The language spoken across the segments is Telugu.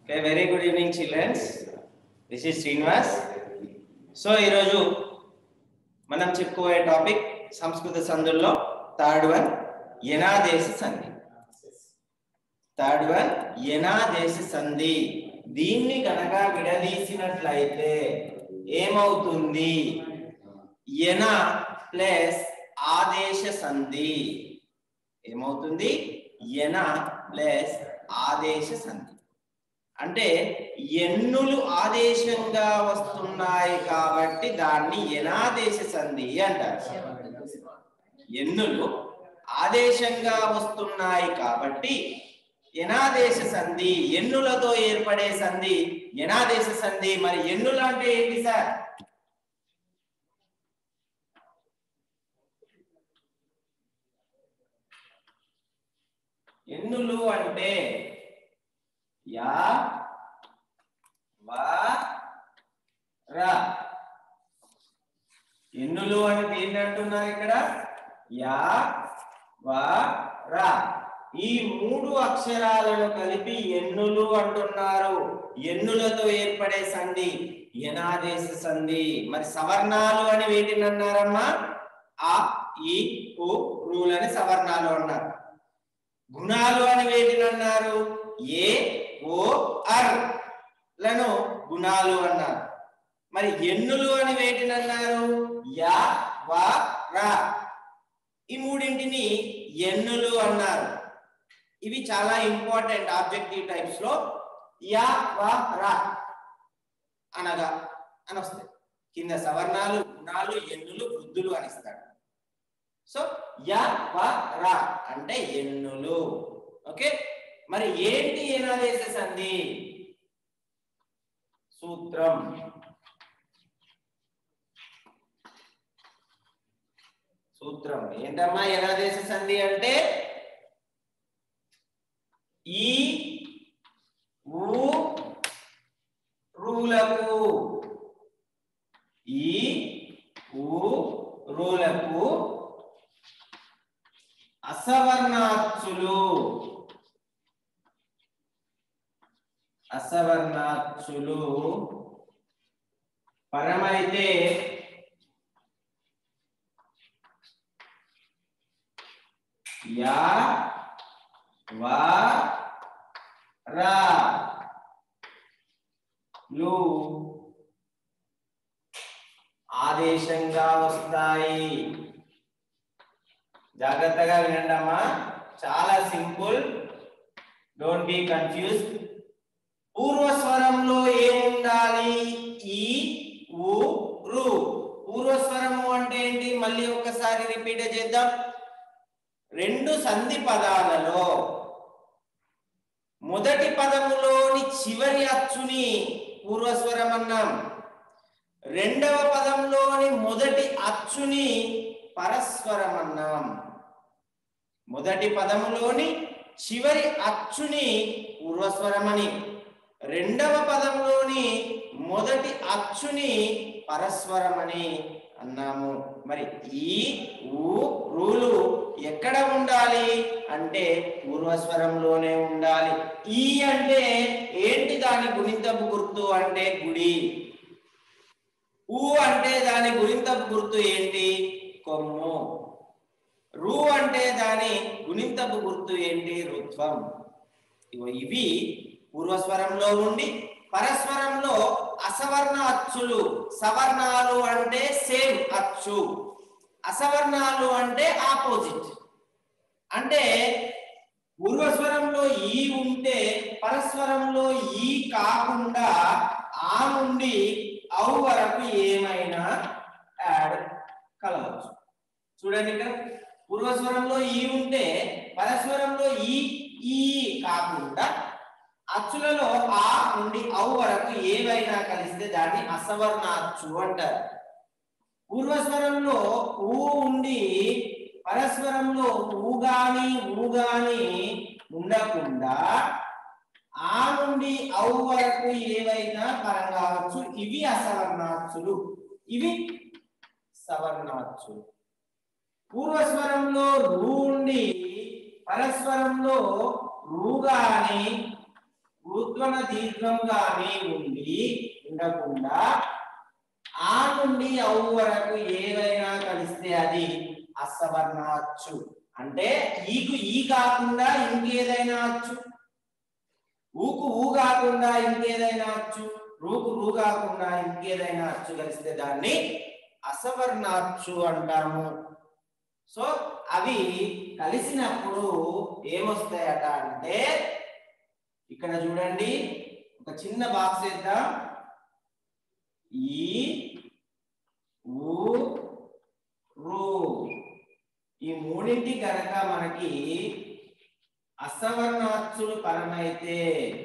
Okay very good evening childrens this is Srinivas so ఈరోజు మనం చెప్పుకోయే టాపిక్ సంస్కృత సందుల్లో థర్డ్ వన్ యనాదేశ సంధి థర్డ్ వన్ యనాదేశ సంధి దీన్ని కనుక విడదీసినట్లయితే ఏమవుతుంది యన ప్లస్ ఆదేశ సంధి ఏమవుతుంది యన ప్లస్ ఆదేశ సంధి అంటే ఎన్నులు ఆదేశంగా వస్తున్నాయి కాబట్టి దాన్ని యనాదేశ సంధి అంటారు ఎన్నులు ఆదేశంగా వస్తున్నాయి కాబట్టి యనాదేశ సంధి ఎన్నులతో ఏర్పడే సంధి యనాదేశ సంధి మరి ఎన్నులు అంటే ఏంటి సార్ ఎన్నులు అంటే యా వా రా ఎన్నులు అని దేన్ని అంటున్నారు ఇక్కడ యా వా రా ఈ మూడు అక్షరాలను కలిపి ఎన్నులు అంటున్నారు ఎన్నులతో ఏర్పడే సంధి యనాదేశ సంధి మరి సవర్ణాలు అని వేటిని అన్నారమ్మా ఆ ఈ ఉ రూలని సవర్ణాలు అన్నారు గుణాలు అని వేటిని అన్నారు ఏ ఓ అర్ లను గుణాలు అన్నారు మరి ఎన్నులు అని వేటిని అన్నారు యా వా రా ఈ మూడింటిని ఎన్నులు అన్నారు ఇవి చాలా ఇంపార్టెంట్ ఆబ్జెక్టివ్ టైప్స్ లో యా వా రా అనగా అని వస్తాయి కింద సవర్ణాలు గుణాలు ఎన్నులు వృద్ధులు అని ఇస్తాడు సో యా వా రా అంటే ఎన్నులు ఓకే మరి ఏంటి ఏనాదేశ సంధి సూత్రం సూత్రం ఏంటమ్మా ఏనాదేశ సంధి అంటే ఈ ఊ రూలకు ఈ ఊ రూలకు అసవర్ణాచులు అసవర్ణాచులు పరమైతే యా వా రా లు ఆదేశంగా వస్తాయి జాగ్రత్తగా వినండి అమ్మా చాలా సింపుల్ డోంట్ బి కన్ఫ్యూజ్ పూర్వస్వరంలో ఏముండాలి ఈ ఉ రు పూర్వస్వరము అంటే ఏంటి మళ్ళీ ఒకసారి రిపీట్ చేద్దాం రెండు సంధి పదాలలో మొదటి పదములోని చివరి అచ్చుని పూర్వస్వరం అన్నాం రెండవ పదంలోని మొదటి అచ్చుని పరస్వరం అన్నాం మొదటి పదములోని చివరి అచ్చుని పూర్వస్వరమని రెండవ పదంలోని మొదటి అచ్చుని పరస్వరమని అన్నాము మరి ఈ ఊ రూలు ఎక్కడ ఉండాలి అంటే పూర్వస్వరంలోనే ఉండాలి ఈ అంటే ఏంటి దాని గుణింతపు గుర్తు అంటే గుడి ఊ అంటే దాని గుణింతపు గుర్తు ఏంటి కొమ్ము రు అంటే దాని గుణింతపు గుర్తు ఏంటి రుత్వం ఇగో ఇవి పూర్వస్వరంలో ఉండి పరస్వరంలో అసవర్ణ అచ్చులు సవర్ణాలు అంటే సేమ్ అచ్చు అసవర్ణాలు అంటే ఆపోజిట్ అంటే పూర్వస్వరంలో ఈ ఉంటే పరస్వరంలో ఈ కాకుండా ఆ నుండి ఔ వరకు ఏమైనా యాడ్ కలవచ్చు చూడండి ఇక్కడ పూర్వస్వరంలో ఈ ఉంటే పరస్వరంలో ఈ ఈ కాకుండా అచ్చులలో ఆ నుండి ఔ వరకు ఏవైనా కలిస్తే దాన్ని అసవర్ణ అచ్చు అంటారు పూర్వస్వరంలో ఊ ఉండి పరస్వరంలో ఊ గాని ఊ గాని ఉండకుండా ఆ నుండి ఔ వరకు ఏవైనా పరం కావచ్చు ఇవి అసవర్ణాచులు ఇవి సవర్ణాచులు పూర్వస్వరంలో రూ ఉండి పరస్వరంలో రూ గాని ఊత్వన దీర్ఘంగానే ఉండి ఉండకుండా ఆ నుండి ఔ వరకు ఏవైనా కలిస్తే అది అసవర్ణ అచ్చు అంటే ఈకు ఈ కాకుండా ఇంకేదైనా అచ్చు ఊకు ఊ కాకుండా ఇంకేదైనా అచ్చు రూకు రూ కాకుండా ఇంకేదైనా అచ్చు కలిస్తే దాన్ని అసవర్ణ అచ్చు అంటాము సో అవి కలిసినప్పుడు ఏమొస్తాయట అంటే ఇక్కడ చూడండి ఒక చిన్న బాక్స్ వేద్దాం ఈ ఊ రు ఈ మూడింటి కనుక మనకి అసవర్ణాచులు పరమైతే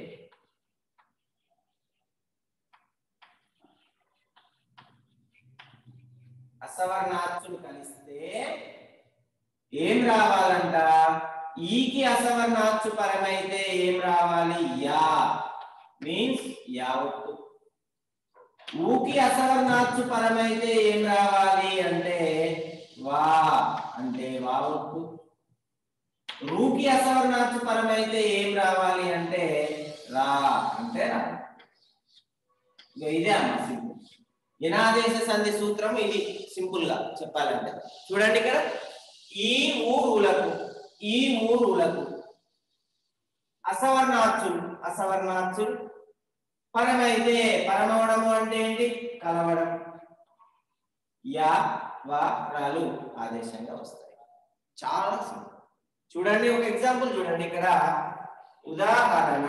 అసవర్ణాచులు కలిస్తే ఏం రావాలంట ఈకి అసవర్ణాచ్చు పరమైతే ఏం రావాలి యా మీన్స్ యావత్తు ఊకి అసవర్ణాచ్చు పరమైతే ఏం రావాలి అంటే వా అంటే వావత్తు రూకి అసవర్ణాచ్చు పరమైతే ఏం రావాలి అంటే రా అంటే రా ఇక ఇదే అమ్మా సింపుల్ యనాదేశ సంధి సూత్రం ఇది సింపుల్ గా చెప్పాలంటే చూడండి ఇక్కడ ఈ మూడులకు ఈ మూడులకు అసవర్ణాచులు అసవర్ణాచులు పరమైతే పరమవడము అంటే ఏంటి కలవడం యా వా రాలు ఆదేశంగా వస్తాయి చాలా సింపుల్ చూడండి ఒక ఎగ్జాంపుల్ చూడండి ఇక్కడ ఉదాహరణ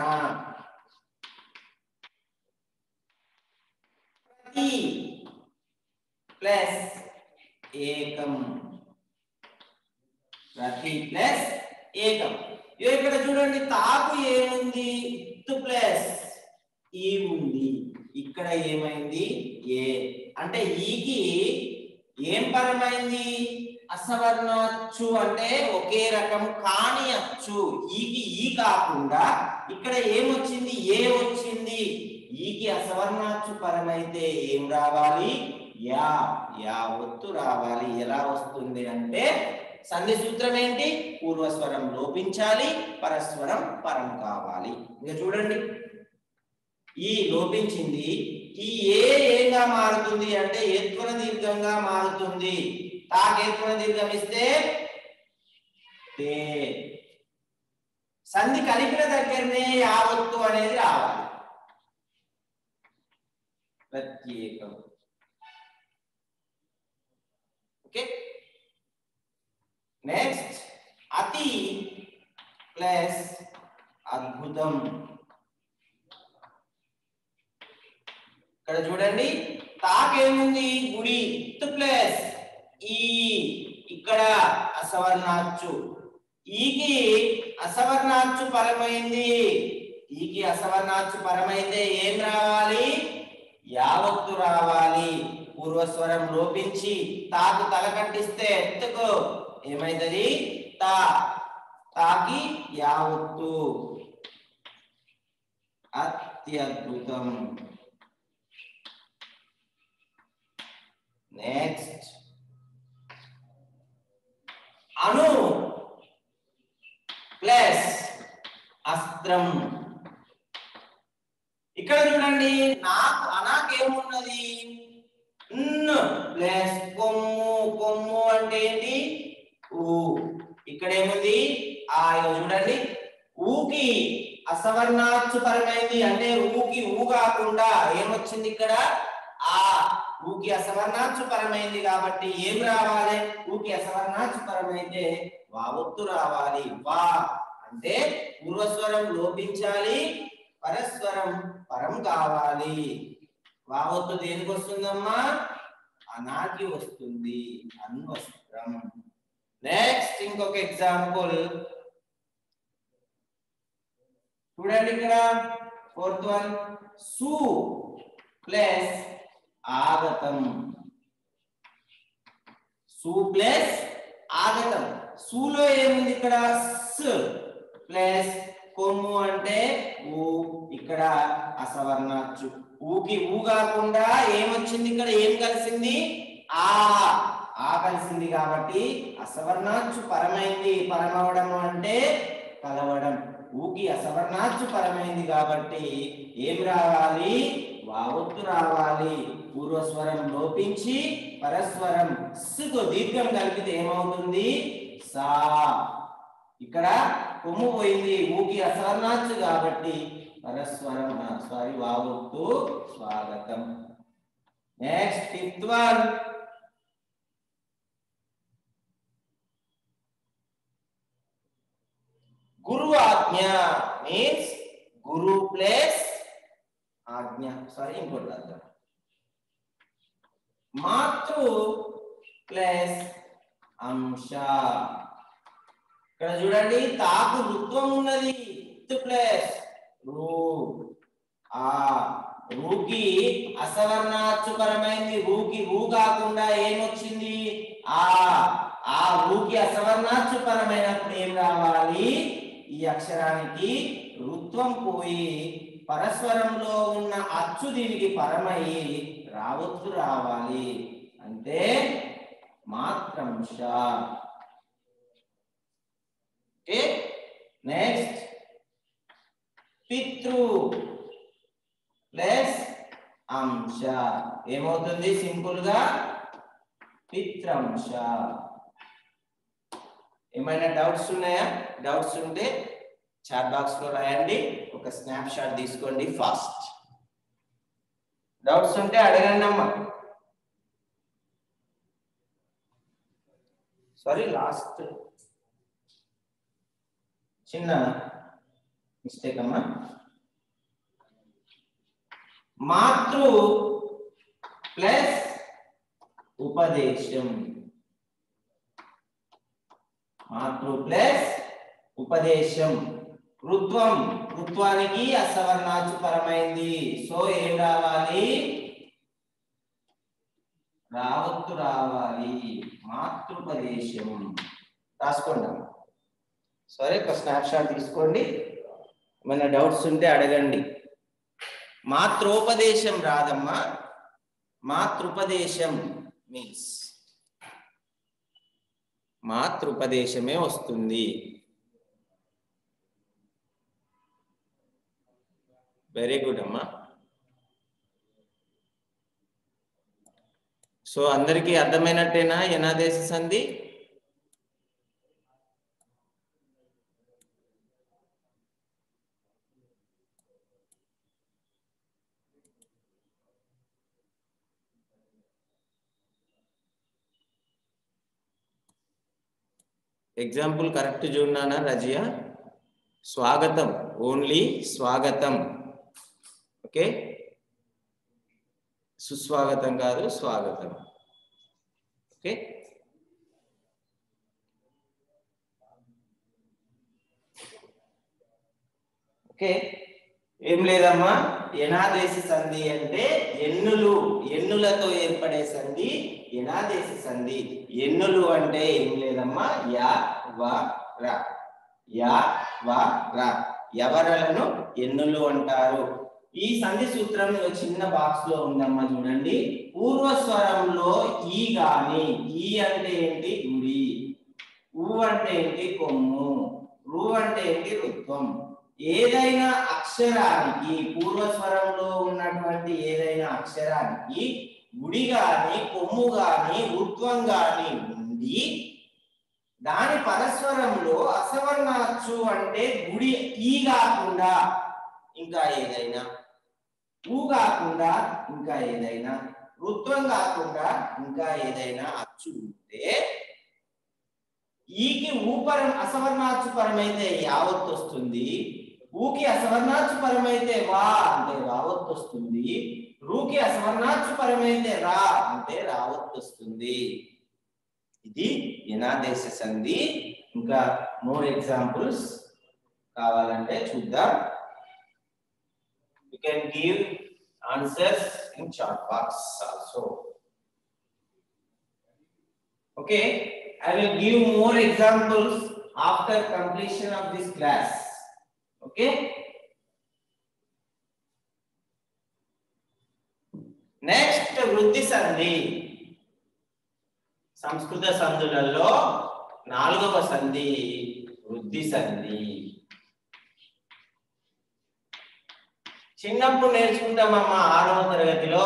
ప్రతి ప్లస్ ఏకం ప్రతి ప్లస్ ఏకం ఇగో ఇక్కడ చూడండి తాకు ఏముంది ఇత్తు ప్లస్ ఈ ఉంది ఇక్కడ ఏమైంది ఏ అంటే ఈకి ఏం పరమైంది అసవర్ణ అచ్చు అంటే ఒకే రకం కాని అచ్చు ఈకి ఈ కాకుండా ఇక్కడ ఏమొచ్చింది ఏ వచ్చింది ఈకి అసవర్ణ అచ్చు పరమైతే ఏం రావాలి యా యా ఒత్తు రావాలి ఎలా వస్తుంది అంటే సంధి సూత్రం ఏంటి పూర్వస్వరం లోపించాలి పరస్వరం పరం కావాలి ఇంకా చూడండి ఈ లోపించింది ఈ ఏ ఏగా మారుతుంది అంటే ఏత్వన దీర్ఘంగా మారుతుంది తాకేత్వన దీర్ఘం ఇస్తే తే సంధి కలిపిన దగ్గరనే యావత్తు అనేది రావాలి ప్రత్యేకం ఓకే నెక్స్ట్ అతి ప్లస్ అద్భుతం ఇక్కడ చూడండి తాకేముంది గుడి ప్లస్ ఈ ఇక్కడ అసవర్ణాచ్చు ఈకి అసవర్ణాచ్చు పరమైంది ఈకి అసవర్ణాచ్చు పరమైతే ఏం రావాలి యావత్తు రావాలి పూర్వస్వరం లోపించి తాకు తల కట్టిస్తే ఎత్తుకు ఏమైతుంది తా తాకి యావత్తు అత్యద్భుతం నెక్స్ట్ అణు ప్లస్ అస్త్రం ఇక్కడ చూడండి నాకు అనాకేమున్నది ప్లస్ కొమ్ము కొమ్ము అంటే ఏంటి ఊ ఇక్కడ ఏముంది ఆ ఇగో చూడండి ఊకి అసవర్ణాచ్చు పరమైంది అంటే ఊకి ఊ కాకుండా ఏమొచ్చింది ఇక్కడ ఆ ఊకి అసవర్ణాచ్చు పరమైంది కాబట్టి ఏం రావాలి ఊకి అసవర్ణాచ్చు పరమైతే వావొత్తు రావాలి వా అంటే పూర్వస్వరం లోపించాలి పరస్వరం పరం కావాలి వావొత్తు దేనికి వస్తుందమ్మా అనాకి వస్తుంది అన్వస్త్రం నెక్స్ట్ ఇంకొక ఎగ్జాంపుల్ చూడండి ఇక్కడ ఫోర్త్ వన్ సు ప్లస్ ఆగతం సు ప్లస్ ఆగతం సులో ఏముంది ఇక్కడ స్ ప్లస్ కొమ్ము అంటే ఊ ఇక్కడ అసవర్ణాచ్చు ఊకి ఊ కాకుండా ఏమొచ్చింది ఇక్కడ ఏం కలిసింది ఆ ఆ కలిసింది కాబట్టి అసవర్ణాచ్చు పరమైంది పరమవడం అంటే కలవడం ఊకి అసవర్ణాచ్చు పరమైంది కాబట్టి ఏం రావాలి వావొత్తు రావాలి పూర్వస్వరం లోపించి పరస్వరం స్తో దీర్ఘం కలిపితే ఏమవుతుంది సా ఇక్కడ కొమ్ము పోయింది ఊకి అసవర్ణాచ్చు కాబట్టి పరస్వరం సారీ వావొత్తు స్వాగతం నెక్స్ట్ ఫిఫ్త్ వన్ గురు ఆజ్ఞ మీన్స్ గురు ప్లస్ ఆజ్ఞ సారీ ఇంకోటి రాద్దాం మాతృ ప్లస్ అంశ ఇక్కడ చూడండి తాకు రుత్వం ఉన్నది ప్లస్ రూ ఆ రూకి అసవర్ణాచుపరమైంది రూకి రూ కాకుండా ఏమొచ్చింది ఆ ఆ రూకి అసవర్ణాచుపరమైనప్పుడు ఏం రావాలి ఈ అక్షరానికి రుత్వం పోయి పరస్వరంలో ఉన్న అచ్చు దీనికి పరమయ్యి రావత్తు రావాలి అంటే మాత్రంశ ఓకే నెక్స్ట్ పితృ ప్లస్ అంశ ఏమవుతుంది సింపుల్ గా పిత్రంశ ఏమైనా డౌట్స్ ఉన్నాయా డౌట్స్ ఉంటే చాట్ బాక్స్ లో రాయండి ఒక స్నాప్ షాట్ తీసుకోండి ఫాస్ట్ డౌట్స్ ఉంటే అడగండి అమ్మా సారీ లాస్ట్ చిన్న మిస్టేక్ అమ్మా మాతృ ప్లస్ ఉపదేశం మాతృ ప్లస్ ఉపదేశం ఋత్వం ఋత్వానికి అసవర్ణాచు పరమైంది సో ఏం రావాలి రావత్తు రావాలి మాతృపదేశం రాసుకోండి సరే ఒక స్నాప్ షాట్ తీసుకోండి ఏమైనా డౌట్స్ ఉంటే అడగండి మాతృపదేశం రాదమ్మా మాతృపదేశం మీన్స్ మాతృపదేశమే వస్తుంది వెరీ గుడ్ అమ్మా సో అందరికీ అర్థమైనట్టేనా ఎనాదేశ సంధి ఎగ్జాంపుల్ కరెక్ట్ చూడనా రజియా స్వాగతం ఓన్లీ స్వాగతం ఓకే సుస్వాగతం కాదు స్వాగతం ఓకే ఓకే ఏం లేదమ్మా ఎనాదేశ సంధి అంటే ఎన్నులు ఎన్నులతో ఏర్పడే సంధి ఎనాదేశ సంధి ఎన్నులు అంటే ఏం లేదమ్మా యా వ ర యా వ ర ఎవరలను ఎన్నులు అంటారు ఈ సంధి సూత్రం ఒక చిన్న బాక్స్ లో ఉందమ్మా చూడండి పూర్వస్వరంలో ఈ గాని ఈ అంటే ఏంటి గుడి ఊ అంటే ఏంటి కొమ్ము రు అంటే ఏంటి రుత్వం ఏదైనా అక్షరానికి పూర్వస్వరంలో ఉన్నటువంటి ఏదైనా అక్షరానికి గుడి గాని కొమ్ము గాని రుత్వం గాని ఉండి దాని పరస్వరంలో అసవర్ణాచ్చు అంటే గుడి ఈ కాకుండా ఇంకా ఏదైనా ఊ కాకుండా ఇంకా ఏదైనా రుత్వం కాకుండా ఇంకా ఏదైనా అచ్చు ఉంటే ఈకి ఊపరం అసవర్ణాచ్చు పరమైతే యావత్ వస్తుంది ఊకి అసవర్ణాచ్చు పరమైతే వా అంటే రావత్ వస్తుంది రూకి అసవర్ణాచ్చు పరమైతే రా అంటే రావత్ వస్తుంది ఇది ఎనాదేశ సంధి ఇంకా మోర్ ఎగ్జాంపుల్స్ కావాలంటే చూద్దాం you can give answers in chat box also okay i will give more examples after completion of this class okay next వృద్ధి సంధి సంస్కృత సంధులలో నాలుగవ సంధి వృద్ధి సంధి చిన్నప్పుడు నేర్చుకుంటామమ్మా ఆరవ తరగతిలో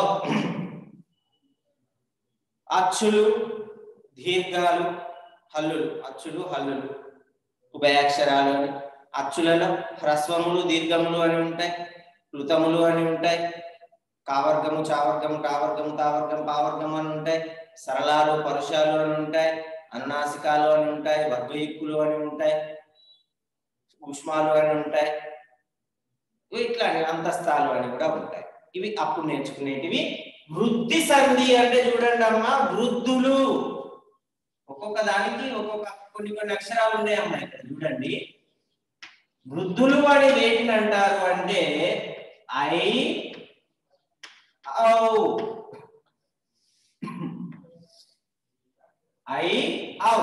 అచ్చులు దీర్ఘాలు హల్లులు అచ్చులు హల్లులు ఉభయాక్షరాలు అని అచ్చులలో హ్రస్వములు దీర్ఘములు అని ఉంటాయి కృతములు అని ఉంటాయి కావర్గము చావర్గము టావర్గము తావర్గం పావర్గం అని ఉంటాయి సరళాలు పరుషాలు అని ఉంటాయి అనునాసికాలు అని ఉంటాయి వర్గయుక్కులు అని ఉంటాయి ఉష్మాలు అని ఉంటాయి ఇట్లా అంతస్తాలు అని కూడా ఉంటాయి ఇవి అప్పుడు నేర్చుకునేటివి వృద్ధి సంధి అంటే చూడండి అమ్మా వృద్ధులు ఒక్కొక్క దానికి ఒక్కొక్క కొన్ని కొన్ని అక్షరాలు ఉన్నాయి అమ్మా ఇక్కడ చూడండి వృద్ధులు అని వేటిని అంటారు అంటే ఐ ఔ ఐ ఔ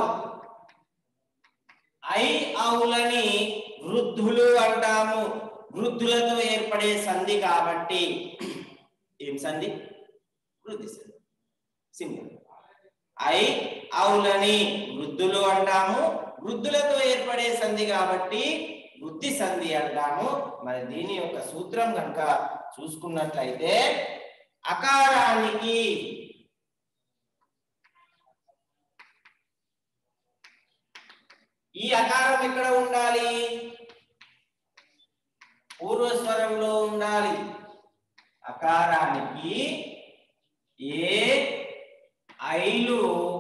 ఐ ఔలని వృద్ధులు అంటాము వృద్ధులతో ఏర్పడే సంధి కాబట్టి ఏం సంధి వృద్ధి సంధి సింపుల్ ఐ ఔలని వృద్ధులు అంటాము వృద్ధులతో ఏర్పడే సంధి కాబట్టి వృద్ధి సంధి అంటాము మరి దీని యొక్క సూత్రం కనుక చూసుకున్నట్లయితే అకారానికి ఈ అకారం ఎక్కడ ఉండాలి పూర్వస్వరంలో ఉండాలి అకారానికి ఏ ఐలు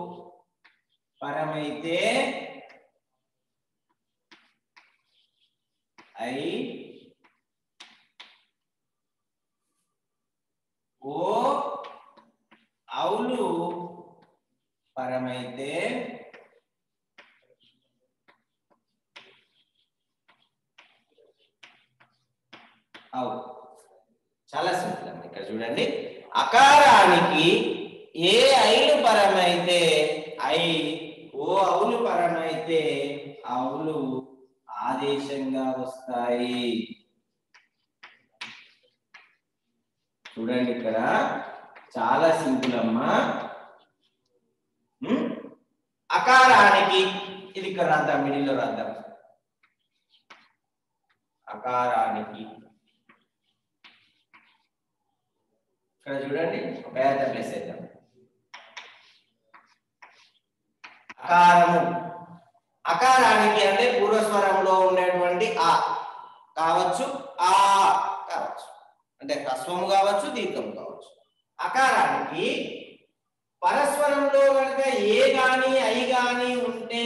పరమైతే ఐ ఓ అవులు పరమైతే అవు చాలా సింపుల్ అమ్మ ఇక్కడ చూడండి అకారానికి ఏ ఐలు పరమైతే ఐ ఓ అవులు పరమైతే అవులు ఆదేశంగా వస్తాయి చూడండి ఇక్కడ చాలా సింపుల్ అమ్మా ఉమ్, అకారానికి ఇది ఇక్కడ రాద్దాం మిడిల్లో రాద్దాం అకారానికి ఇక్కడ చూడండి ఒక పేద ప్లేస్ వేద్దాం అకారము అకారానికి అంటే పూర్వస్వరంలో ఉండేటువంటి ఆ కావచ్చు ఆ కావచ్చు అంటే హ్రస్వము కావచ్చు దీర్ఘము కావచ్చు అకారానికి పరస్వరంలో కనుక ఏ గాని ఐ గాని ఉంటే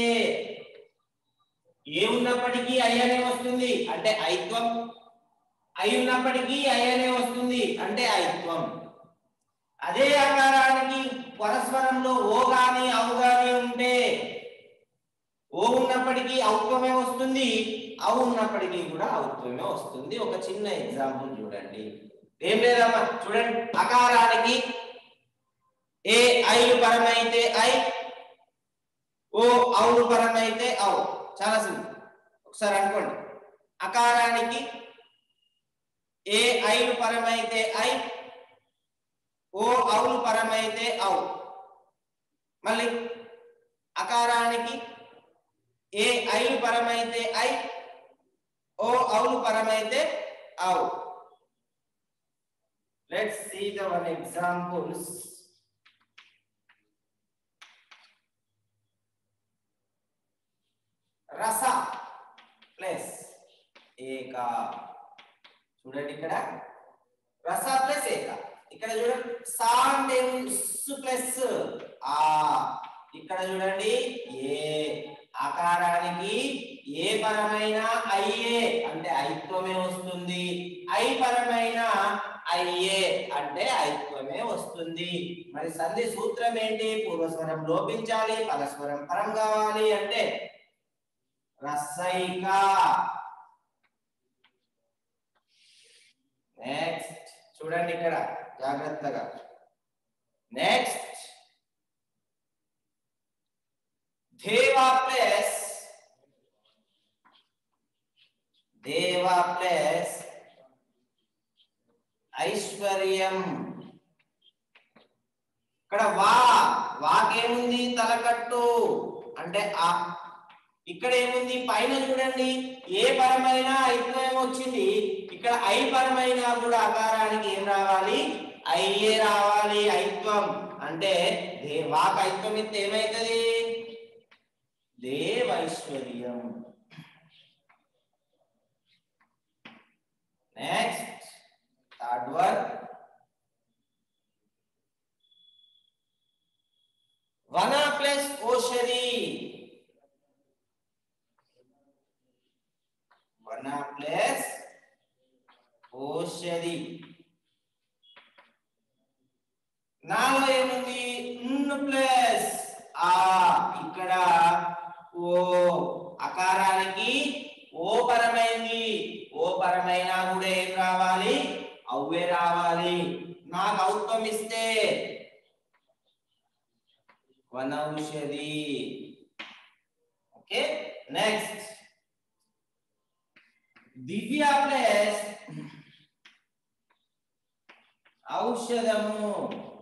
ఏ ఉన్నప్పటికీ ఐ అనే వస్తుంది అంటే ఐత్వం ఐ ఉన్నప్పటికీ ఐ అనే వస్తుంది అంటే ఐత్వం అదే ఆకారానికి పరస్పరంలో ఓ గాని ఔ గాని ఉంటే ఓ ఉన్నప్పటికీ ఔత్వమే వస్తుంది ఔ ఉన్నప్పటికీ కూడా ఔత్వమే వస్తుంది ఒక చిన్న ఎగ్జాంపుల్ చూడండి ఏం లేదమ్మా చూడండి అకారానికి ఏ ఐలు పరమైతే ఐ ఓ ఔలు పరమైతే ఔ చాలా సింపుల్ ఒకసారి అనుకోండి అకారానికి ఏ ఐలు పరమైతే ఐ ఓ అవులు పరమైతే ఔ మళ్ళీ అకారానికి ఏ ఐలు పరమైతే ఐ ఓ అవులు పరమైతే ఔ let's see the one examples రస ప్లస్ ఏక చూడండి ఇక్కడ రస ప్లస్ ఏక ఇక్కడ చూడండి సా అంటే సు ప్లస్ ఆ ఇక్కడ చూడండి ఏ ఆకారానికి ఏ పరమైన అయ్యే అంటే ఐత్వమే వస్తుంది ఐ పరమైన అయ్యే అంటే ఐత్వమే వస్తుంది మరి సంధి సూత్రం ఏంటి పూర్వస్వరం లోపించాలి పరస్వరం పరం కావాలి అంటే రసైక నెక్స్ట్ చూడండి ఇక్కడ జాగ్రత్తగా నెక్స్ట్ దేవా ప్లస్ దేవా ప్లస్ ఐశ్వర్యం ఇక్కడ వా వాకేముంది తలకట్టు అంటే ఆ ఇక్కడ ఏముంది పైన చూడండి ఏ పరమైన ఐత్వం వచ్చింది ఇక్కడ ఐ పరమైనా కూడా అకారానికి ఏం రావాలి ఐఏ రావాలి ఐత్వం అంటే దే వాక్ ఐత్వం ఇస్తే ఏమైతుంది దేవైశ్వర్యం నెక్స్ట్ థర్డ్ వన్ వన ప్లస్ ఓషధి వన ప్లస్ ఓషధి నాలో ఏముంది న్ ప్లస్ ఆ ఇక్కడ ఓ అకారానికి ఓ పరమైంది ఓ పరమైన కూడా ఏం రావాలి అవ్వే రావాలి నాకు ఔత్వం ఇస్తే వనౌషధి ఓకే నెక్స్ట్ దివ్య ప్లస్ ఔషధము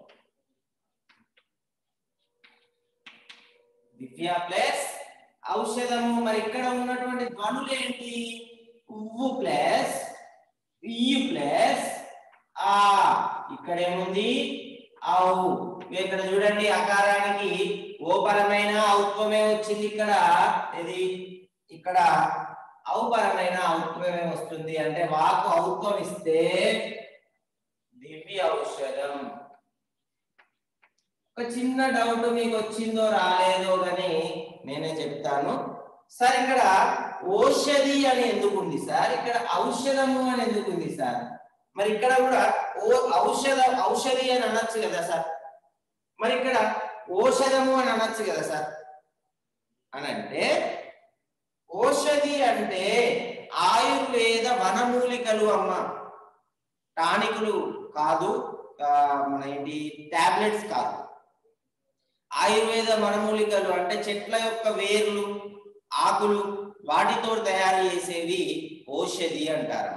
దివ్య ప్లస్ ఔషధము మరి ఇక్కడ ఉన్నటువంటి ధ్వనులు ఏంటి ఉవ్వు ప్లస్ ఈ ప్లస్ ఆ ఇక్కడ ఏముంది ఔ ఇక ఇక్కడ చూడండి అకారానికి ఓ పరమైన ఔత్వమే వచ్చింది ఇక్కడ ఇది ఇక్కడ ఔ పరమైన ఔత్వమే వస్తుంది అంటే వాకు ఔత్వం ఇస్తే దివ్య ఔషధం ఒక చిన్న డౌట్ మీకు వచ్చిందో రాలేదో కానీ నేనే చెప్తాను సార్ ఇక్కడ ఓషధి అని ఎందుకు ఉంది సార్ ఇక్కడ ఔషధము అని ఎందుకు ఉంది సార్ మరి ఇక్కడ కూడా ఓ ఔషధ ఔషధి అని అనొచ్చు కదా సార్ మరి ఇక్కడ ఓషధము అని అనొచ్చు కదా సార్ అని అంటే ఓషధి అంటే ఆయుర్వేద వనమూలికలు అమ్మ టానికులు కాదు ఆ, మన ఏంటి టాబ్లెట్స్ కాదు ఆయుర్వేద వనమూలికలు అంటే చెట్ల యొక్క వేర్లు ఆకులు వాటితో తయారు చేసేవి ఔషధి అంటారు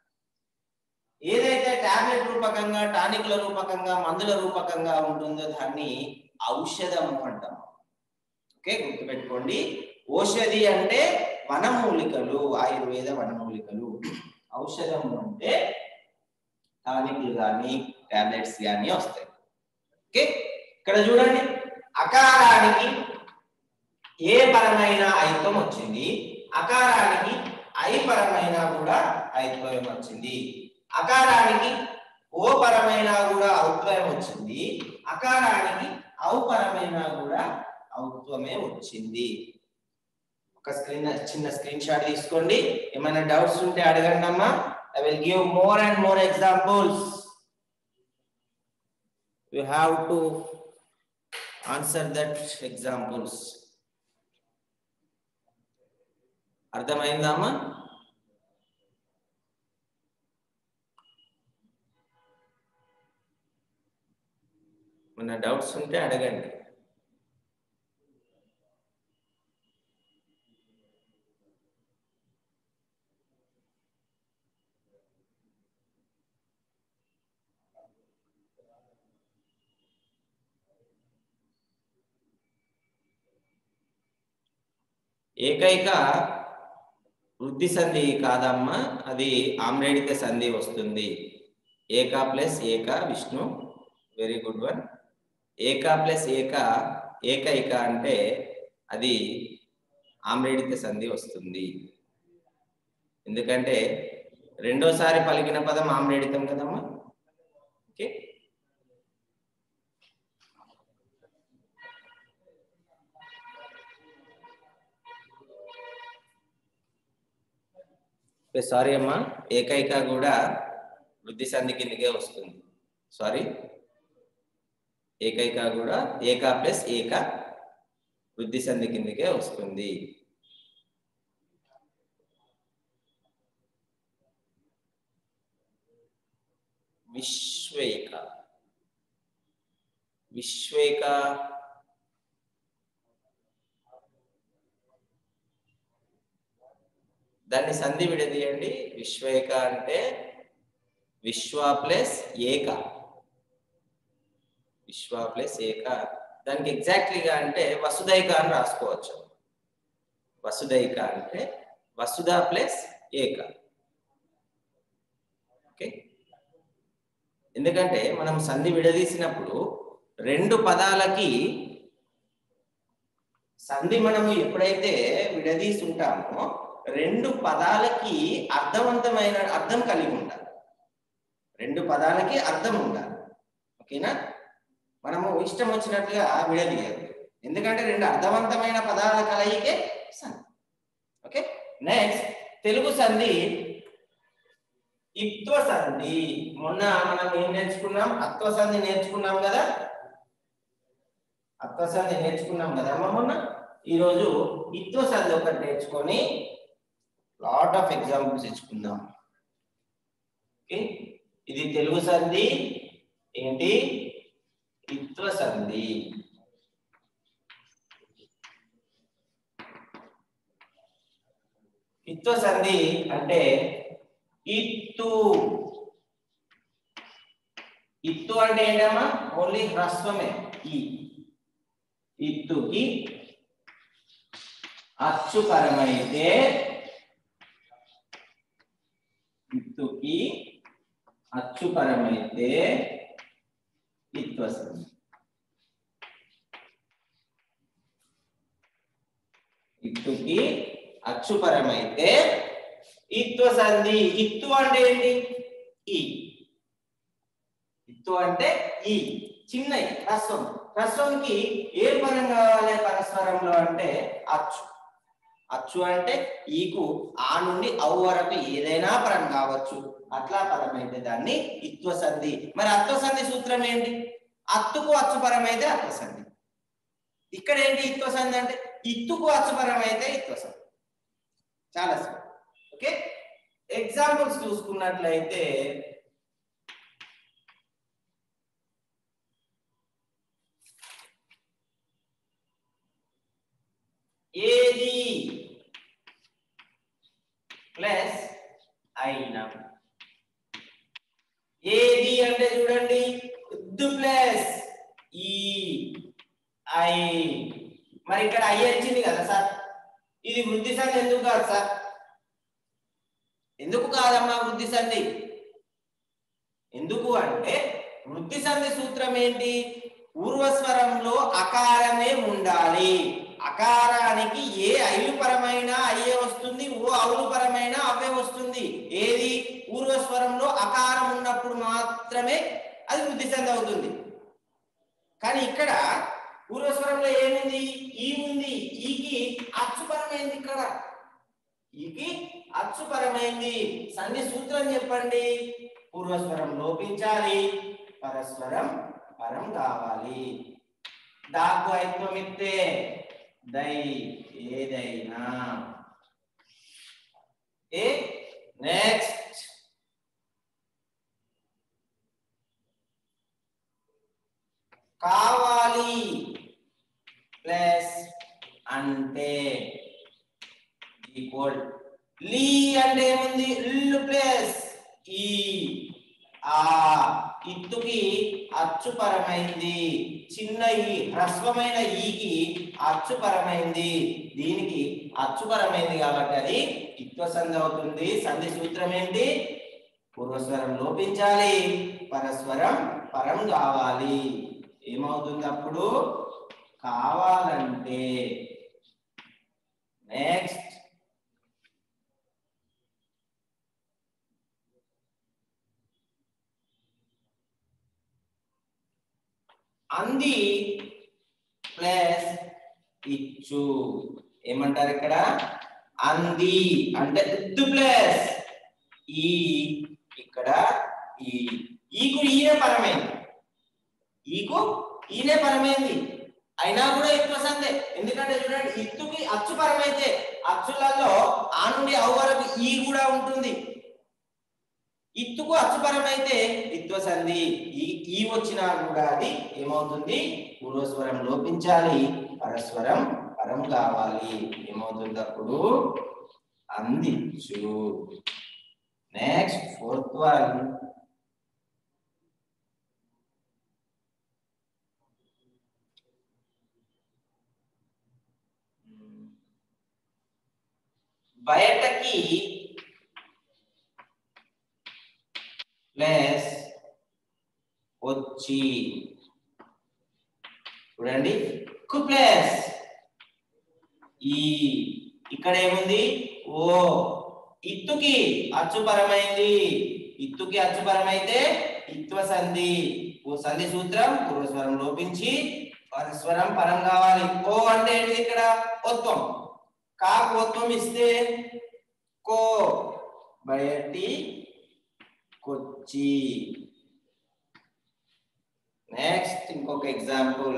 ఏదైతే టాబ్లెట్ రూపకంగా టానిక్ల రూపకంగా మందుల రూపకంగా ఉంటుందో దాన్ని ఔషధము అంటాం ఓకే గుర్తుపెట్టుకోండి ఔషధి అంటే వనమూలికలు ఆయుర్వేద వనమూలికలు ఔషధము అంటే టానిక్లు కానీ టాబ్లెట్స్ కానీ వస్తాయి ఓకే ఇక్కడ చూడండి అకారానికి ఏ పరమైన ఐత్వం వచ్చింది అకారానికి ఐ పరమైన కూడా ఐత్వం వచ్చింది అకారానికి ఓ పరమైన కూడా ఔత్వయం వచ్చింది అకారానికి ఔ పరమైన కూడా ఔత్వమే వచ్చింది ఒక స్క్రీన్ చిన్న స్క్రీన్ షాట్ తీసుకోండి ఏమైనా డౌట్స్ ఉంటే అడగండి అమ్మా I will give more and more examples you have to answer that examples అర్థమైందా అమ్మా మన డౌట్స్ ఉంటే అడగండి ఏకైక వృద్ధి సంధి కాదమ్మా అది ఆమ్రేడిక సంధి వస్తుంది ఏక ప్లస్ ఏక విష్ణు వెరీ గుడ్ వన్ ఏక ప్లస్ ఏక ఏకైక అంటే అది ఆమ్రేడిక సంధి వస్తుంది ఎందుకంటే రెండోసారి పలికిన పదం ఆమ్రేడితం కదమ్మా ఓకే సారీ అమ్మా ఏకైక కూడా వృద్ధి సంధి కిందకే వస్తుంది సారీ ఏకైక కూడా ఏక ప్లస్ ఏక వృద్ధి సంధి కిందకే వస్తుంది విశ్వేక విశ్వేక దాన్ని సంధి విడదీయండి విశ్వేక అంటే విశ్వ ప్లస్ ఏక విశ్వ ప్లస్ ఏక దానికి ఎగ్జాక్ట్లీగా అంటే వసుదైక అని రాసుకోవచ్చు వసుదైక అంటే వసుధ ప్లస్ ఏక ఓకే ఎందుకంటే మనం సంధి విడదీసినప్పుడు రెండు పదాలకి సంధి మనము ఎప్పుడైతే విడదీసి ఉంటామో రెండు పదాలకి అర్థవంతమైన అర్థం కలిగి ఉండాలి రెండు పదాలకి అర్థం ఉండాలి ఓకేనా మనము ఇష్టం వచ్చినట్లుగా విడదీయదు ఎందుకంటే రెండు అర్థవంతమైన పదాల కలయికే సంధి ఓకే నెక్స్ట్ తెలుగు సంధి ఇత్వ సంధి మొన్న మనం ఏం నేర్చుకున్నాం అత్వ సంధి నేర్చుకున్నాం కదా అత్వ సంధి నేర్చుకున్నాం కదా అమ్మ మొన్న ఈరోజు ఇత్వ సంధి ఒకటి నేర్చుకొని లాట్ ఆఫ్ ఎగ్జాంపుల్స్ ఇచ్చుకుందాం ఓకే ఇది తెలుగు సంధి ఏంటి ఇత్వ సంధి ఇత్వ సంధి అంటే ఇత్తు ఇత్తు అంటే ఏంటమ్మా ఓన్లీ హ్రస్వమే ఈ ఇత్తుకి అచ్చుపరమైతే ఇత్తుకి అచ్చుపరమైతే ఇత్వ సంధి ఇత్తుకి అచ్చుపరమైతే ఇత్వ సంధి ఇత్తు అంటే ఏంటి ఈ ఇత్తు అంటే ఈ చిన్న ఈ, హ్రస్వం హ్రస్వంకి ఏ పదం కావాలి పరస్పరంలో అంటే అచ్చు అచ్చు అంటే ఈకు ఆ నుండి అవు వరకు ఏదైనా పరం కావచ్చు అట్లా పదం అయితే దాన్ని ఇత్వ సంధి మరి అత్వ సంధి సూత్రం ఏంటి అత్తుకు అచ్చుపరం అయితే అత్వ సంధి ఇక్కడ ఏంటి ఇత్వ సంధి అంటే ఇత్తుకు అచ్చుపరం అయితే ఇత్వ సంధి చాలా సింపుల్ ఓకే ఎగ్జాంపుల్స్ చూసుకున్నట్లయితే ఏది ప్లస్ అయినా ఏది అంటే చూడండి ఉద్దు ప్లస్ ఈ ఐ మరి ఇక్కడ ఐ వచ్చింది కదా సార్ ఇది వృద్ధి సంధి ఎందుకు కాదు సార్ ఎందుకు కాదమ్మా వృద్ధి సంధి ఎందుకు అంటే వృద్ధి సంధి సూత్రం ఏంటి పూర్వస్వరంలో అకారమే ఉండాలి అకారానికి ఏ ఐలు పరమైన అయ్యే వస్తుంది ఓ అవులు పరమైన అవే వస్తుంది ఏది పూర్వస్వరంలో అకారం ఉన్నప్పుడు మాత్రమే అది వృద్ధి సంధి అవుతుంది కానీ ఇక్కడ పూర్వస్వరంలో ఏముంది ఈ ఉంది ఈకి అచ్చుపరమైంది ఇక్కడ ఈకి అచ్చుపరమైంది సంధి సూత్రం చెప్పండి పూర్వస్వరం లోపించాలి పరస్వరం పరం కావాలి దాకు ఐత్వమిత్తే దై ఏదైనా ఏ నెక్స్ట్ కావాలి ప్లస్ అంటే ఈక్వల్ లీ అంటే ఏముంది ఇల్లు ప్లస్ ఈ ఆ ఇత్తుకి అచ్చుపరమైంది చిన్న ఈ హ్రస్వమైన ఈకి అచ్చుపరమైంది దీనికి అచ్చుపరమైంది కాబట్టి అది ఇత్వ సంధి అవుతుంది సంధి సూత్రం ఏంటి పూర్వస్వరం లోపించాలి పరస్వరం పరం కావాలి ఏమవుతుంది అప్పుడు కావాలంటే నెక్స్ట్ అంది ప్లస్ ఇచ్చు ఏమంటారు ఇక్కడ అంది అంటే ఉద్దు ప్లస్ ఈ ఇక్కడ ఈ ఈకు ఈయనే పరమైంది ఈకు ఈయనే పరమైంది అయినా కూడా ఎక్కువ సందే ఎందుకంటే చూడండి ఇత్తుకి అచ్చు పరమైతే అచ్చులలో ఆ నుండి అవు వరకు ఈ కూడా ఉంటుంది ఇత్తుకు అచ్చుపరమైతే ఇత్వ సంధి ఈ ఈ వచ్చినా కూడా అది ఏమవుతుంది పూర్వస్వరం లోపించాలి పరస్వరం పరం కావాలి ఏమవుతుంది అప్పుడు అందించు నెక్స్ట్ ఫోర్త్ వన్ బయటకి ప్లస్ వచ్చి చూడండి కు ప్లస్ ఈ ఇక్కడ ఏముంది ఓ ఇత్తుకి అచ్చుపరమైంది ఇత్తుకి అచ్చుపరమైతే ఇత్వ సంధి ఓ సంధి సూత్రం పూర్వస్వరం లోపించి పరస్వరం పరం కావాలి ఓ అంటే ఏంటి ఇక్కడ ఒత్వం కాకు ఒత్వం ఇస్తే కో బయటి కొచ్చి నెక్స్ట్ ఇంకొక ఎగ్జాంపుల్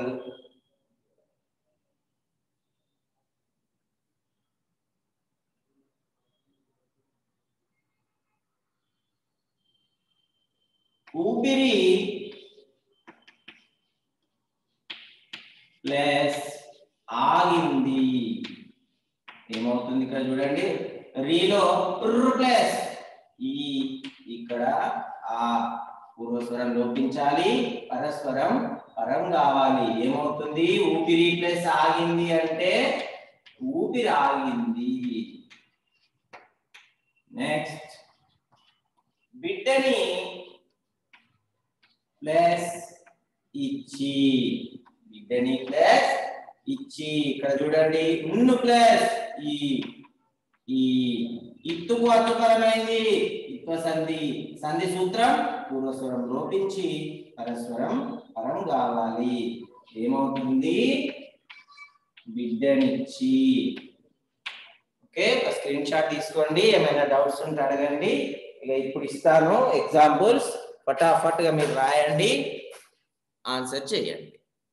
ఊపిరి ప్లస్ ఆగింది ఏమవుతుంది ఇక్కడ చూడండి రీలో ప్లస్ ఈ ఇక్కడ ఆ పూర్వస్వరం లోపించాలి పరస్వరం పరం కావాలి ఏమవుతుంది ఊపిరి ప్లస్ ఆగింది అంటే ఊపిరి ఆగింది నెక్స్ట్ బిడ్డని ప్లస్ ఇచ్చి బిడ్డని ప్లస్ ఇచ్చి ఇక్కడ చూడండి ఉన్ను ప్లస్ ఈ ఈ ఇత్తుకు అత్తుపరమైంది ఇత్వ సంధి సంధి సూత్రం పూర్వస్వరం లోపించి పరస్వరం పరం కావాలి ఏమవుతుంది బిడ్డనిచ్చి ఓకే ఒక స్క్రీన్ షాట్ తీసుకోండి ఏమైనా డౌట్స్ ఉంటే అడగండి ఇక ఇప్పుడు ఇస్తాను ఎగ్జాంపుల్స్ ఫటాఫట్ గా మీరు రాయండి ఆన్సర్ చేయండి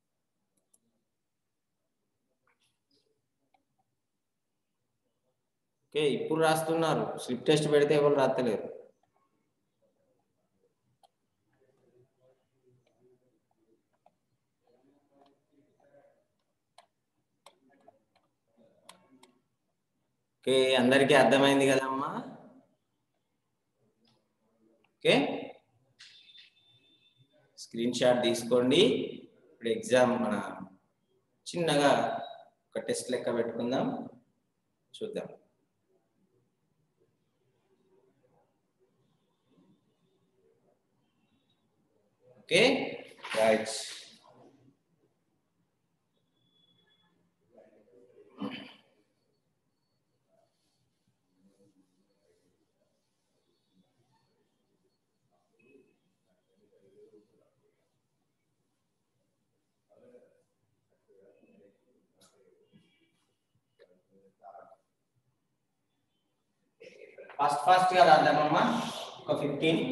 ఓకే ఇప్పుడు రాస్తున్నారు స్లిప్ టెస్ట్ పెడితే ఎవరు రాస్తలేరు ఓకే అందరికీ అర్థమైంది కదమ్మా ఓకే స్క్రీన్ షాట్ తీసుకోండి ఇప్పుడు ఎగ్జామ్ మన చిన్నగా ఒక టెస్ట్ లెక్క పెట్టుకుందాం చూద్దాం ఓకే రైట్ ఫస్ట్ ఫాస్ట్ గా రాద్దామమ్మా ఒక ఫిఫ్టీన్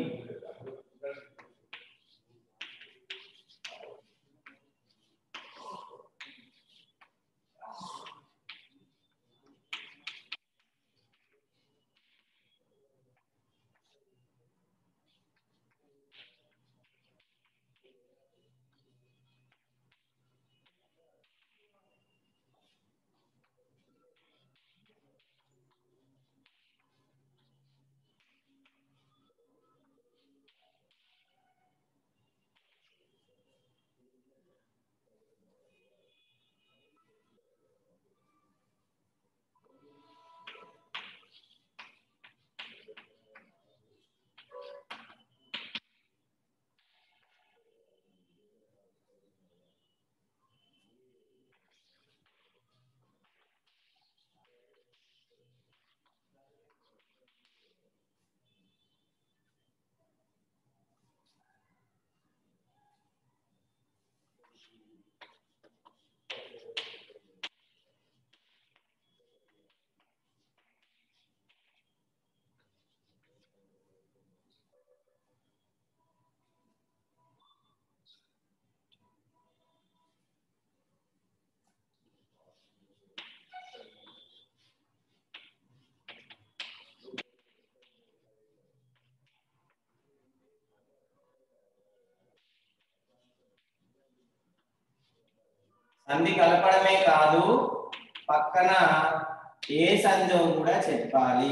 సంధి కలపడమే కాదు పక్కన ఏ సంధో కూడా చెప్పాలి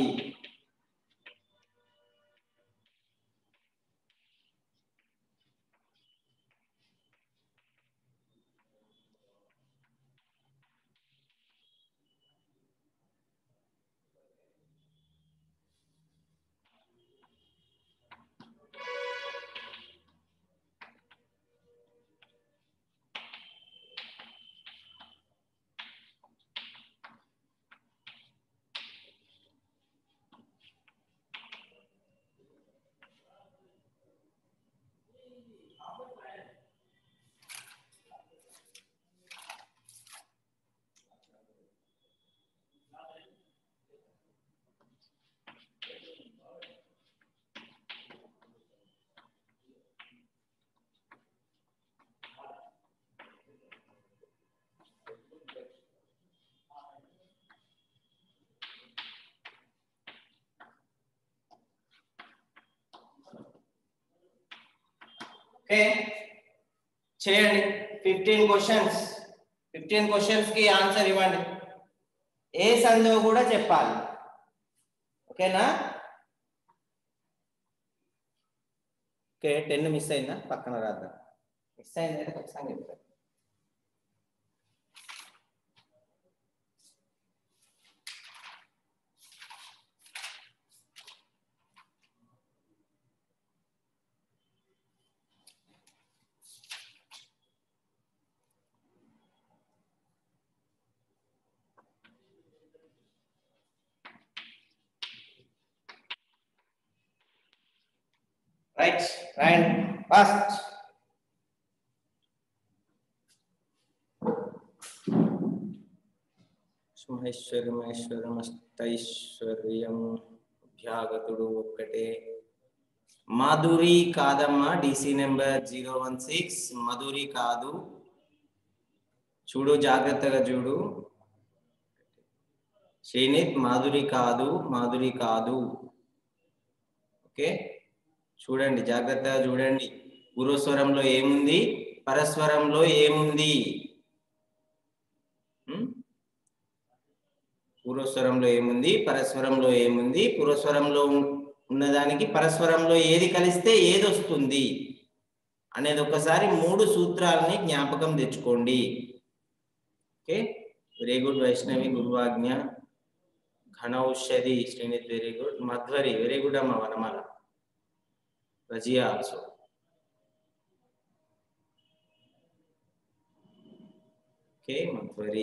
ఓకే చేయండి ఫిఫ్టీన్ క్వశ్చన్స్ ఫిఫ్టీన్ క్వశ్చన్స్ కి ఆన్సర్ ఇవ్వండి ఏ సందో కూడా చెప్పాలి ఓకేనా ఓకే టెన్ మిస్ అయిందా పక్కన రాద్దాం మిస్ అయింది అయితే ఖచ్చితంగా చెప్తాను రైట్ రైట్ ఫస్ట్ మహేశ్వరమేశ్వరమస్తైశ్వర్యం అభ్యాగతుడు ఒక్కటే మాధురి కాదమ్మా DC number zero one six Madhuri కాదు చూడు జాగ్రత్తగా చూడు శ్రీనిత్ మాధురి కాదు మాధురి కాదు ఓకే చూడండి జాగ్రత్తగా చూడండి పూర్వస్వరంలో ఏముంది పరస్వరంలో ఏముంది ఉం? పూర్వస్వరంలో ఏముంది పరస్వరంలో ఏముంది పూర్వస్వరంలో ఉన్- ఉన్నదానికి పరస్వరంలో ఏది కలిస్తే ఏది వస్తుంది అనేది ఒకసారి మూడు సూత్రాలని జ్ఞాపకం తెచ్చుకోండి ఓకే వెరీ గుడ్ వైష్ణవి గురువాజ్ఞ ఘనౌషధి Srinith very good Madhvari very good అమ్మ Vanamala Razia also okay Madhvari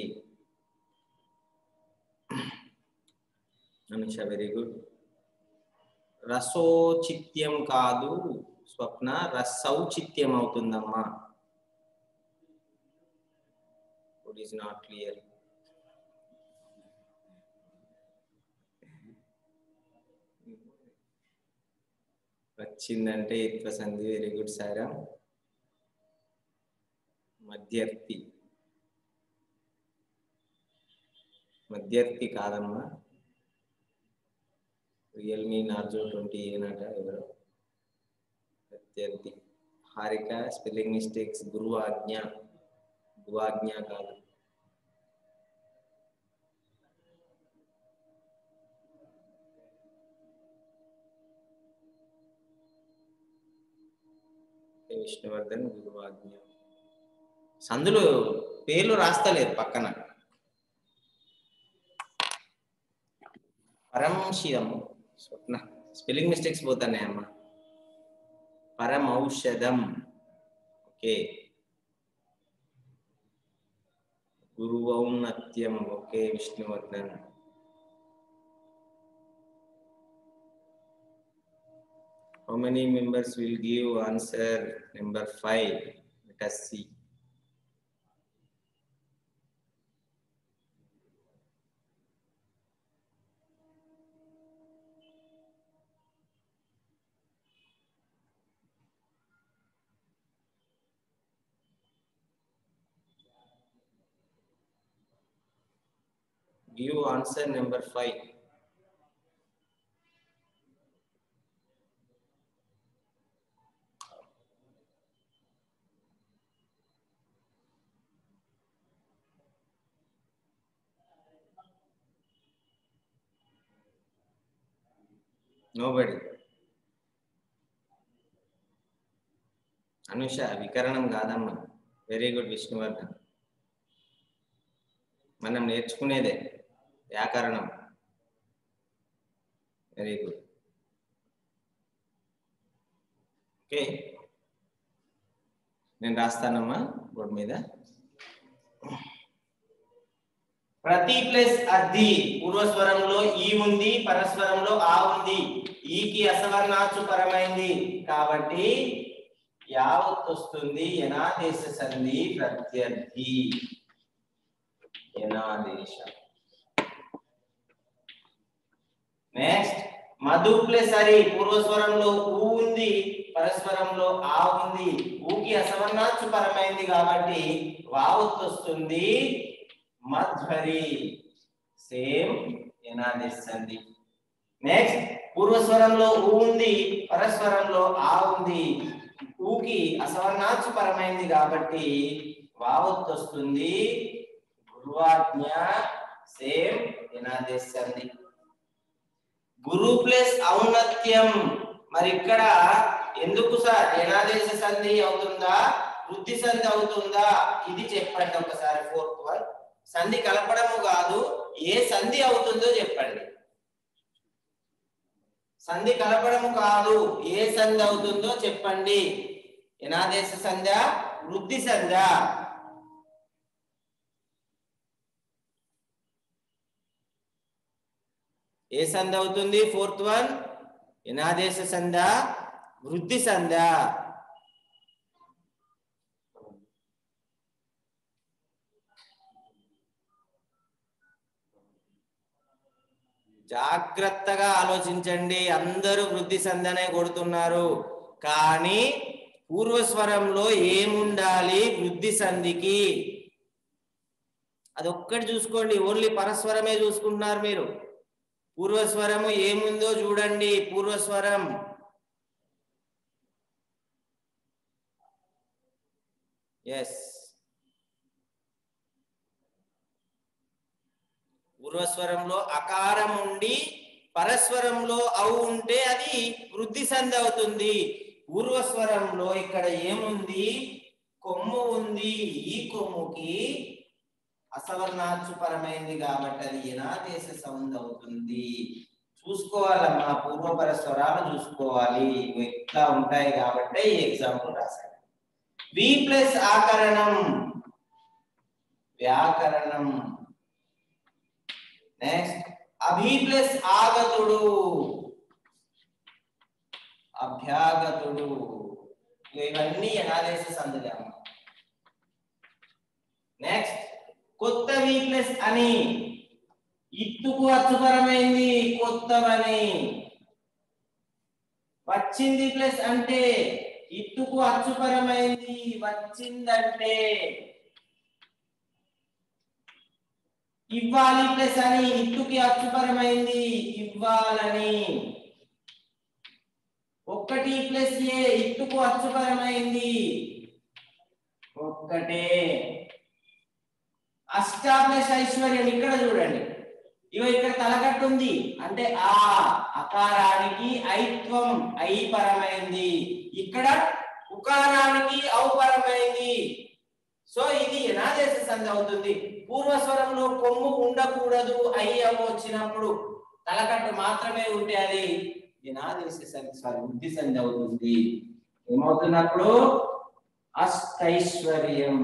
Anusha very good రసోచిత్యం కాదు స్వప్న రసౌచిత్యం అవుతుందమ్మా ఇట్ ఈస్ నాట్ క్లియర్ వచ్చిందంటే ఇత్వ సంధి వెరీ గుడ్ సారా మధ్యర్థి మధ్యర్థి కాదమ్మా రియల్మీ నార్జో ట్వంటీ ఏనట ఎవరు ప్రత్యర్థి హారిక స్పెల్లింగ్ మిస్టేక్స్ గురువు ఆజ్ఞ గువాజ్ఞ కాదు విష్ణువర్ధన్ గురువాజ్ఞ సందులు పేర్లు రాస్తలేదు పక్కన పరమశివం స్వప్న స్పెల్లింగ్ మిస్టేక్స్ పోతున్నాయి అమ్మ పరమౌషధం ఓకే గురువౌన్నత్యం okay Vishnuvardhan How many members will give answer number five? Let us see. Give answer number five. Nobody Anusha వికరణం కాదమ్మా వెరీ గుడ్ విష్ణువర్ధన్ మనం నేర్చుకునేదే వ్యాకరణం వెరీ గుడ్ ఓకే నేను రాస్తానమ్మా బోర్డు మీద ప్రతి ప్లస్ అద్ది పూర్వస్వరంలో ఈ ఉంది పరస్వరంలో ఆ ఉంది ఈకి అసవర్ణాచు పరమైంది కాబట్టి యావత్ వస్తుంది యనాదేశ సంధి ప్రత్యర్థి యనాదేశ నెక్స్ట్ మధు ప్లస్ హరి పూర్వస్వరంలో ఊ ఉంది పరస్వరంలో ఆ ఉంది ఊకి అసవర్ణాచు పరమైంది కాబట్టి వావత్ వస్తుంది మధ్వరి సేమ్ యనాదేశ సంధి నెక్స్ట్ పూర్వస్వరంలో ఊ ఉంది పరస్వరంలో ఆ ఉంది ఊకి ఊకి అసవర్ణాంశ పరమైంది కాబట్టి వావత్తు వస్తుంది గురువాజ్ఞ సేమ్ నినాదేశంది గురు ప్లస్ ఔన్నత్యం మరి ఇక్కడ ఎందుకు సార్ నినాదేశ సంధి అవుతుందా వృద్ధి సంధి అవుతుందా ఇది చెప్పండి ఒకసారి ఫోర్త్ వన్ సంధి కలపడము కాదు ఏ సంధి అవుతుందో చెప్పండి సంధి కలపడము కాదు ఏ సంధి అవుతుందో చెప్పండి ఎనాదేశ సంధ్య వృద్ధి సంధ్య ఏ సంధి అవుతుంది ఫోర్త్ వన్ ఎనాదేశ సంధ్య వృద్ధి సంధ్య జాగ్రత్తగా ఆలోచించండి అందరూ వృద్ధి సంధనే కొడుతున్నారు కానీ పూర్వస్వరంలో ఏముండాలి వృద్ధి సంధికి అది ఒక్కటి చూసుకోండి ఓన్లీ పరస్వరమే చూసుకుంటున్నారు మీరు పూర్వస్వరము ఏముందో చూడండి పూర్వస్వరం ఎస్ పూర్వస్వరంలో అకారం ఉండి పరస్వరంలో అవు ఉంటే అది వృద్ధి సంధి అవుతుంది పూర్వస్వరంలో ఇక్కడ ఏముంది కొమ్ము ఉంది ఈ కొమ్ముకి అసవర్ణాచ్చు పరమైంది కాబట్టి అది ఎనాదేశ సౌండ్ అవుతుంది చూసుకోవాలమ్మా పూర్వపర స్వరాలు చూసుకోవాలి ఇవి ఎట్లా ఉంటాయి కాబట్టి ఈ ఎగ్జాంపుల్ రాశాను వి ప్లస్ ఆకరణం వ్యాకరణం నెక్స్ట్ అభి ప్లస్ ఆగతుడు అభ్యాగతుడు ఇవన్నీ ఎనాదేశ సందులే అమ్మ నెక్స్ట్ కొత్త వి ప్లస్ అని ఇత్తుకు అచ్చుపరమైంది కొత్తవని వచ్చింది ప్లస్ అంటే ఇత్తుకు అచ్చుపరమైంది వచ్చిందంటే ఇవ్వాలి ప్లస్ అని ఇత్తుకి అచ్చుపరమైంది ఇవ్వాలని ఒక్కటి ప్లస్ ఏ ఇత్తుకు అచ్చుపరమైంది ఒక్కటే అష్ట ప్లస్ ఐశ్వర్యం ఇక్కడ చూడండి ఇగో ఇక్కడ తలకట్టు ఉంది అంటే ఆ అకారానికి ఐత్వం ఐ పరమైంది ఇక్కడ ఉకారానికి ఔపరమైంది సో ఇది ఎనాదేశ సంధి అవుతుంది పూర్వస్వరంలో కొమ్ము ఉండకూడదు అయ్యి అవ్వ వచ్చినప్పుడు తలకట్టు మాత్రమే ఉంటే అది ఎనాదేశ సంధి సారీ వృద్ధి సంధి అవుతుంది ఏమవుతున్నప్పుడు అష్టైశ్వర్యం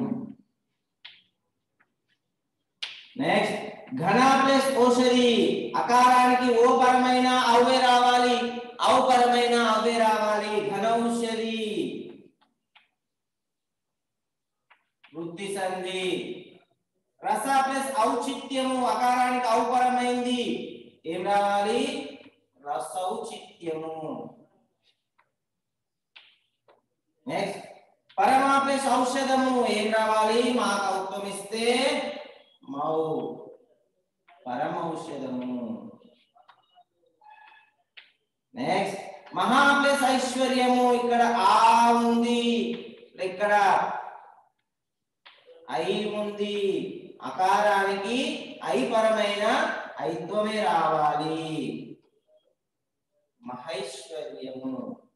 నెక్స్ట్ ఘన ప్లస్ ఔషధి అకారానికి ఓ పరమైన అవే రావాలి ఔ పరమైన అవే రావాలి ఘనౌషధి వృద్ధి సంధి రస ప్లస్ ఔచిత్యము అకారానికి ఔపరమైంది ఏం రావాలి రసౌచిత్యము నెక్స్ట్ పరమా ప్లస్ ఔషధము ఏం రావాలి మాకు ఔత్వం ఇస్తే మౌ పరమౌషధము నెక్స్ట్ మహా ప్లస్ ఐశ్వర్యము ఇక్కడ ఆ ఉంది ఇక్కడ ఐ ఉంది అకారానికి ఐ పరమైన ఐత్వమే రావాలి మహైశ్వర్యము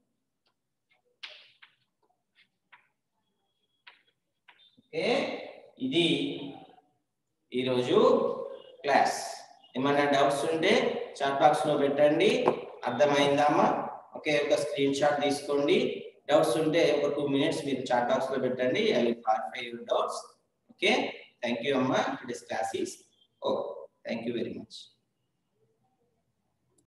ఓకే ఇది ఈరోజు క్లాస్ ఏమైనా డౌట్స్ ఉంటే చాట్ బాక్స్ లో పెట్టండి అర్థమైందమ్మా ఓకే ఒక స్క్రీన్ షాట్ తీసుకోండి డౌట్స్ ఉంటే ఒక టూ మినిట్స్ మీరు చాట్ బాక్స్ లో పెట్టండి I will clarify your doubts okay thank you అమ్మా today's class is over thank you very much